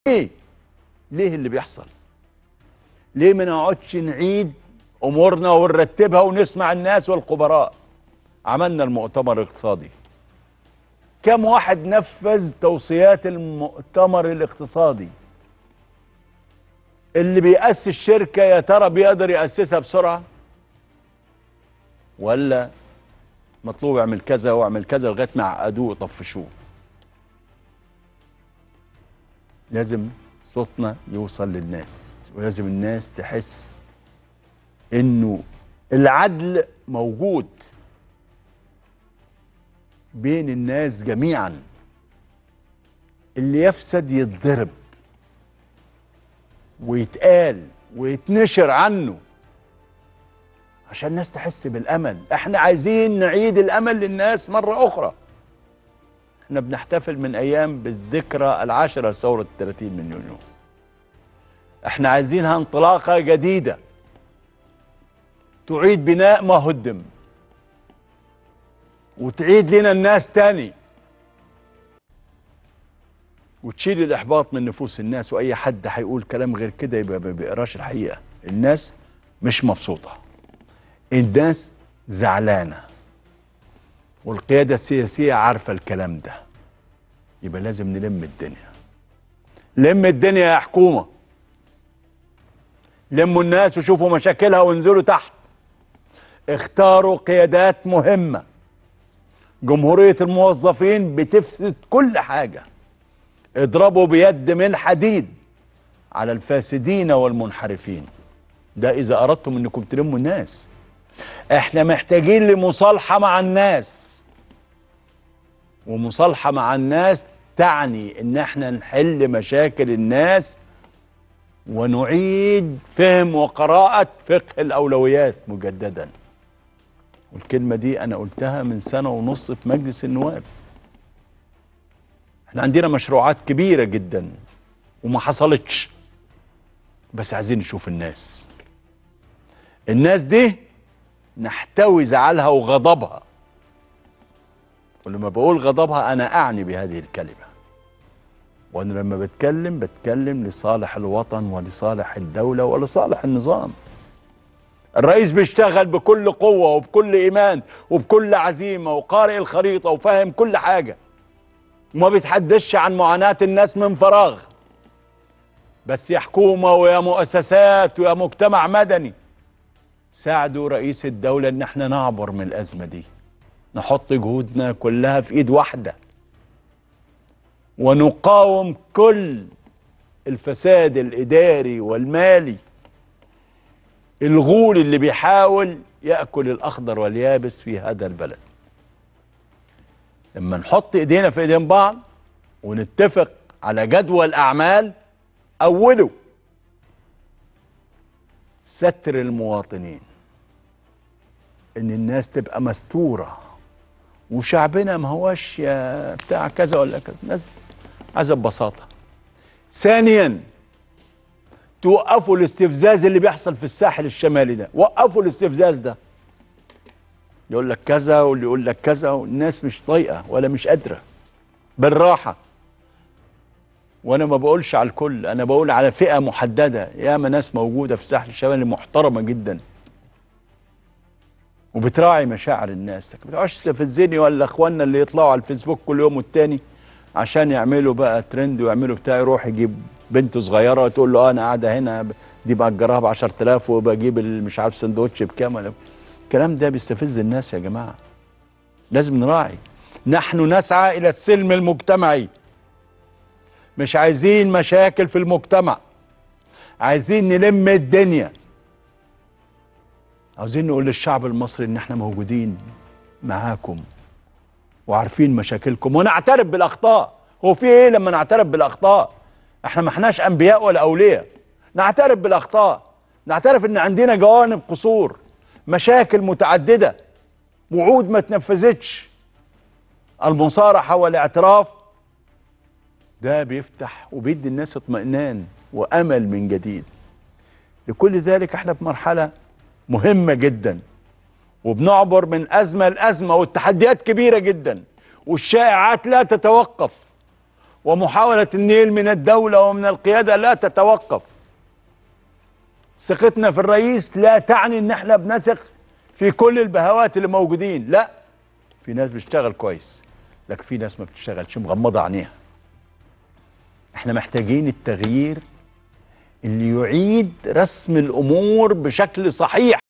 ليه ليه اللي بيحصل ليه ما نقعدش نعيد امورنا ونرتبها ونسمع الناس والخبراء عملنا المؤتمر الاقتصادي كم واحد نفذ توصيات المؤتمر الاقتصادي اللي بيأسس شركة يا ترى بيقدر يأسسها بسرعة ولا مطلوب اعمل كذا واعمل كذا لغاية ما عقدوه وطفشوه لازم صوتنا يوصل للناس ولازم الناس تحس انه العدل موجود بين الناس جميعا اللي يفسد يتضرب ويتقال ويتنشر عنه عشان الناس تحس بالامل احنا عايزين نعيد الامل للناس مره اخرى احنا بنحتفل من ايام بالذكرى العاشره لثوره 30 من يونيو احنا عايزينها انطلاقه جديده تعيد بناء ما هدم وتعيد لنا الناس تاني وتشيل الاحباط من نفوس الناس واي حد هيقول كلام غير كده يبقى ما بيقراش الحقيقه الناس مش مبسوطه الناس زعلانه والقياده السياسيه عارفه الكلام ده يبقى لازم نلم الدنيا لم الدنيا يا حكومه لموا الناس وشوفوا مشاكلها وانزلوا تحت اختاروا قيادات مهمه جمهوريه الموظفين بتفسد كل حاجه اضربوا بيد من حديد على الفاسدين والمنحرفين ده اذا اردتم انكم تلموا الناس احنا محتاجين لمصالحه مع الناس ومصالحه مع الناس تعني ان احنا نحل مشاكل الناس ونعيد فهم وقراءه فقه الاولويات مجددا والكلمه دي انا قلتها من سنه ونص في مجلس النواب احنا عندنا مشروعات كبيره جدا وما حصلتش بس عايزين نشوف الناس الناس دي نحتوي زعلها وغضبها ولما بقول غضبها انا اعني بهذه الكلمه وانا لما بتكلم بتكلم لصالح الوطن ولصالح الدوله ولصالح النظام الرئيس بيشتغل بكل قوه وبكل ايمان وبكل عزيمه وقارئ الخريطه وفاهم كل حاجه وما بيتحدثش عن معاناه الناس من فراغ بس يا حكومه ويا مؤسسات ويا مجتمع مدني ساعدوا رئيس الدولة ان احنا نعبر من الازمة دي نحط جهودنا كلها في ايد واحدة ونقاوم كل الفساد الاداري والمالي الغول اللي بيحاول ياكل الاخضر واليابس في هذا البلد لما نحط ايدينا في ايدين بعض ونتفق على جدول اعمال اوله ستر المواطنين ان الناس تبقى مستوره وشعبنا ما هوش يا بتاع كذا ولا كذا الناس عايزه ببساطه ثانيا توقفوا الاستفزاز اللي بيحصل في الساحل الشمالي ده وقفوا الاستفزاز ده يقول لك كذا واللي يقول لك كذا والناس مش طايقه ولا مش قادره بالراحه وانا ما بقولش على الكل انا بقول على فئه محدده ياما ناس موجوده في الساحل الشمالي محترمه جدا وبتراعي مشاعر الناس ما بتقعدش تستفزني ولا اخواننا اللي يطلعوا على الفيسبوك كل يوم والتاني عشان يعملوا بقى ترند ويعملوا بتاع يروح يجيب بنت صغيره تقول له اه انا قاعده هنا دي باجرها ب 10000 وبجيب مش عارف سندوتش بكام ولا الكلام ده بيستفز الناس يا جماعه لازم نراعي نحن نسعى الى السلم المجتمعي مش عايزين مشاكل في المجتمع عايزين نلم الدنيا عاوزين نقول للشعب المصري ان احنا موجودين معاكم وعارفين مشاكلكم ونعترف بالاخطاء هو في ايه لما نعترف بالاخطاء احنا ما احناش انبياء ولا اولياء نعترف بالاخطاء نعترف ان عندنا جوانب قصور مشاكل متعدده وعود ما تنفذتش المصارحه والاعتراف ده بيفتح وبيدي الناس اطمئنان وامل من جديد لكل ذلك احنا في مرحله مهمه جدا وبنعبر من ازمه لازمه والتحديات كبيره جدا والشائعات لا تتوقف ومحاولة النيل من الدولة ومن القيادة لا تتوقف ثقتنا في الرئيس لا تعني ان احنا بنثق في كل البهوات اللي موجودين لا في ناس بتشتغل كويس لكن في ناس ما بتشتغلش مغمضة عينيها احنا محتاجين التغيير اللي يعيد رسم الامور بشكل صحيح